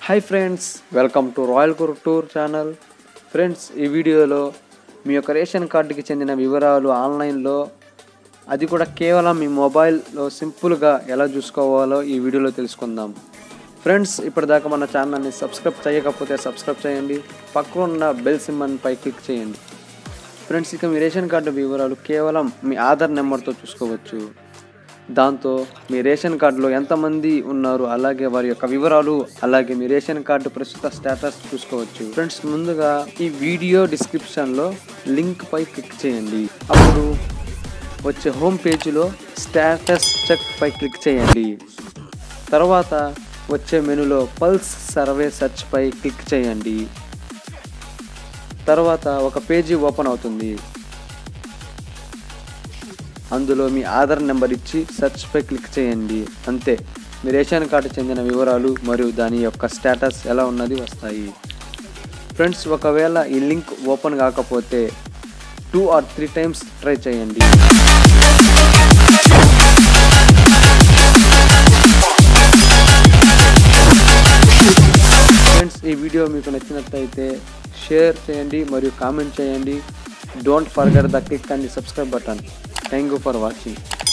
hi friends welcome to royal కుర్ tour channel friends ఈ వీడియోలో మీ యొక్క రేషన్ కార్డుకి చెందిన వివరాలు ఆన్లైన్లో అది కూడా కేవలం మీ మొబైల్లో సింపుల్గా ఎలా చూసుకోవాలో ఈ వీడియోలో తెలుసుకుందాం ఫ్రెండ్స్ ఇప్పటిదాకా మన ఛానల్ని సబ్స్క్రైబ్ చేయకపోతే సబ్స్క్రైబ్ చేయండి పక్కన ఉన్న బెల్ సింబల్ పై క్లిక్ చేయండి ఫ్రెండ్స్ ఇక మీ రేషన్ కార్డు వివరాలు కేవలం మీ ఆధార్ నెంబర్తో చూసుకోవచ్చు దాంతో మీ రేషన్ కార్డులో ఎంతమంది ఉన్నారు అలాగే వారి యొక్క వివరాలు అలాగే మీ రేషన్ కార్డు ప్రస్తుత స్టేటస్ చూసుకోవచ్చు ఫ్రెండ్స్ ముందుగా ఈ వీడియో డిస్క్రిప్షన్లో లింక్ పై క్లిక్ చేయండి అప్పుడు వచ్చే హోమ్ పేజీలో స్టేటస్ చెక్ పై క్లిక్ చేయండి తర్వాత వచ్చే మెనూలో పల్స్ సర్వే సెర్చ్ పై క్లిక్ చేయండి తర్వాత ఒక పేజీ ఓపెన్ అవుతుంది అందులో మీ ఆధార్ నెంబర్ ఇచ్చి సెర్చ్ పై క్లిక్ చేయండి అంతే మీ రేషన్ కార్డు చెందిన వివరాలు మరియు దాని యొక్క స్టేటస్ ఎలా ఉన్నది వస్తాయి ఫ్రెండ్స్ ఒకవేళ ఈ లింక్ ఓపెన్ కాకపోతే two or three times try చేయండి ఫ్రెండ్స్ ఈ వీడియో మీకు నచ్చినట్లయితే షేర్ చేయండి మరియు కామెంట్ చేయండి don't forget the click and subscribe button thank you for watching